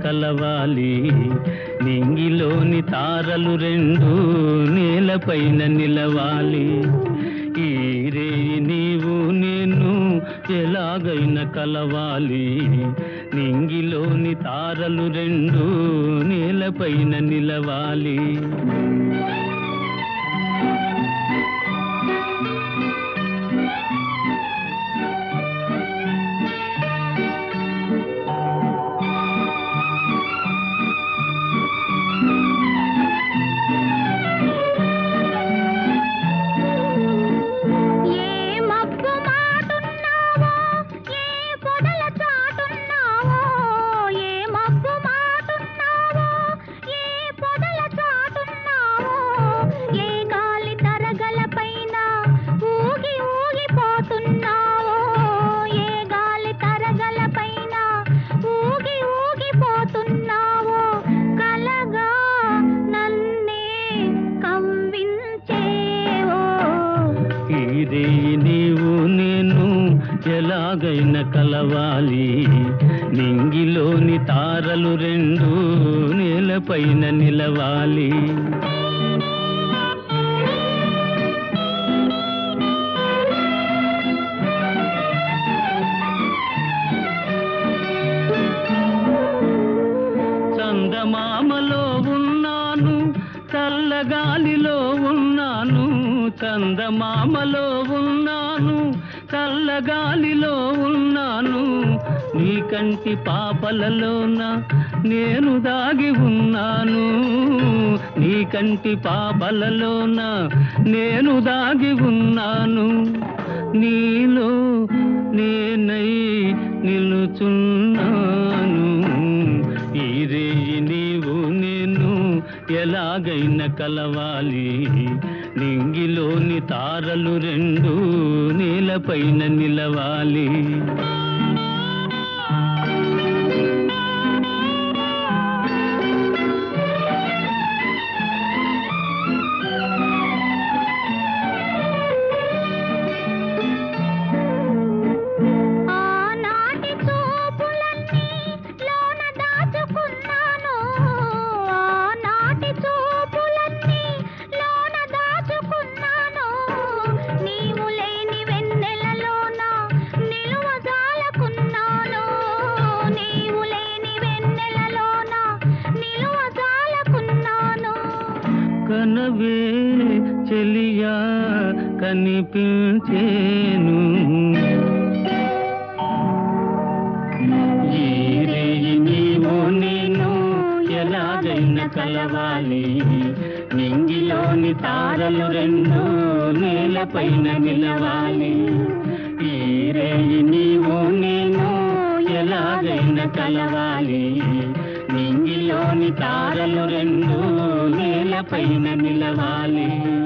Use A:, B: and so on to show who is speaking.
A: కలవాలి నింగిలోని తారలు రెండు నేలపైన నిలవాలి ఈ రేయి నీవు నేను ఎలాగైనా కలవాలి నింగిలోని తారలు రెండు నేలపైన నిలవాలి
B: ఏ మబ్బు మాటున్నావో ఏ పొదల చాటున్నావో ఏ మబ్బు మాటున్నావో ఏ పొదల చాటున్నావో ఏ గాలి తరగల పైన ఊగి ఊగిపోతున్నావో ఏ గాలి తరగల పైన ఊగి ఊగిపోతున్నావో కలగా నన్నే కవ్వించేవో
A: ఈ రేయి నీవు నేను ఎలాగైనా కలవాలి నింగిలోని తారలు రెండు నేలపైన నిలవాలి చందమామలో ఉన్నాను చల్లగాలిలో ఉన్నాను చందమామలో ఉన్నాను చల్లగాలిలో ఉన్నాను నీ కంటి పాపలలోన నేను దాగి ఉన్నాను నీ కంటి పాపలలోన నేను దాగి ఉన్నాను నీలో నేనై నిలుచున్నాను ఈ రేయి నీవు నేను ఎలాగైనా కలవాలి నింగిలోని తారలు రెండు నేలపైన నిలవాలి
B: ఆనాటి చూపులన్నీ లోన దాచుకున్నాను ఆనాటి చూపులన్నీ లోన దాచుకున్నాను నీవు లేని వెన్నెలలోన నిలువజాలకున్నాను నీవు లేని వెన్నెలలోన నిలువజాలకున్నాను
A: కనవే చెలియా కనిపించేను ఈ రేయి నీవు నేను ఎలాగైనా కలవాలి నింగిలోని తారలు రెండు నేలపైన నిలవాలి ఈ రేయి నీవు నేను ఎలాగైనా కలవాలి నింగిలోని తారలు రెండు నేలపైన నిలవాలి